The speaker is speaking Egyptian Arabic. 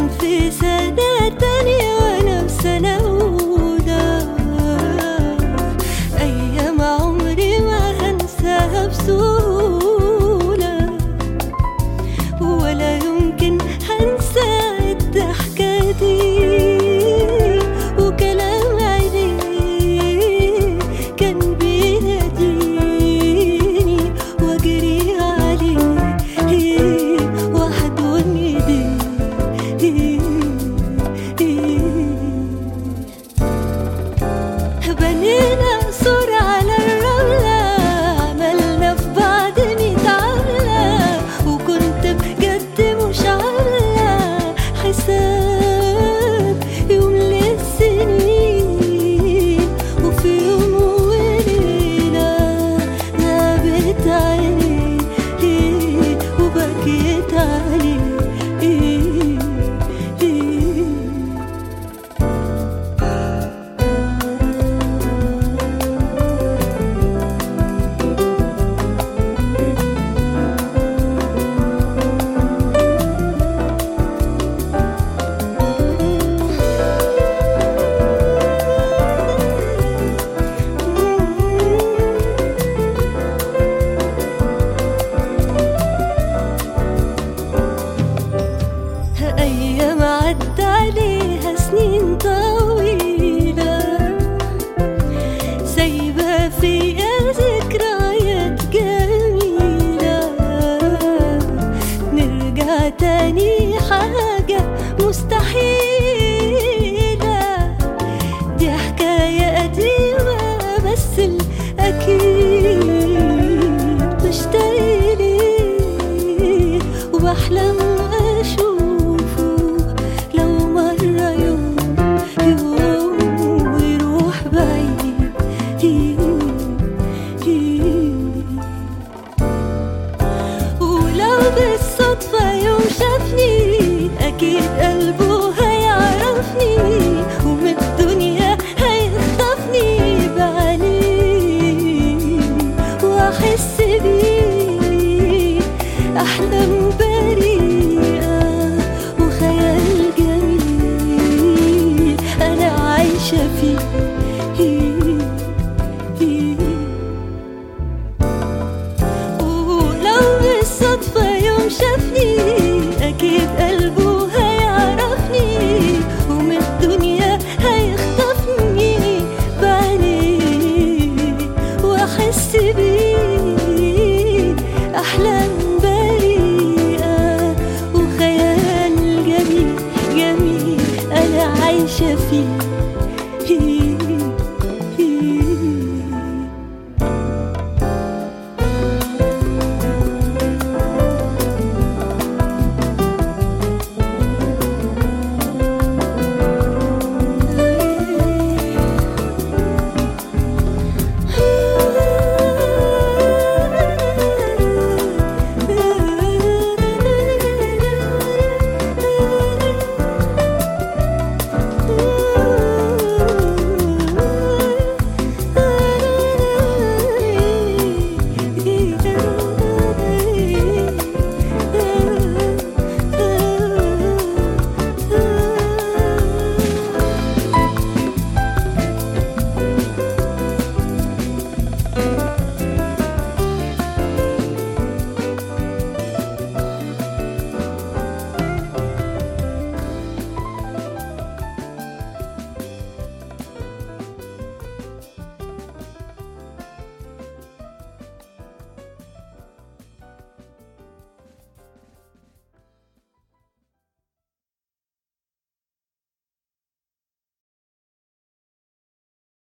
كان في سنة تانية وأنا في سنة أولى أيام عمري ما هنساها بسهولة ولا يمكن هنسى الضحكة دي وكلام عينيه كان بيناديني واجري عليه واحضن ايديه بنينا صور على الرملة عملنا في بعض ميت عملة وكنت بجد مش عاملة حساب يوم للسنين وفي يوم وليلة نابت عيني وبكيت عليه أيام عدى عليها سنين طويلة سايبة فيا ذكريات جميلة نرجع تاني حاجة مستحيلة دي حكاية قديمة بس الأكيد مشتاق ليه وبحلم أشوفه لو مرة يوم يوم ويروح بعيد ولو بالصدفة يوم شافني أكيد قلبه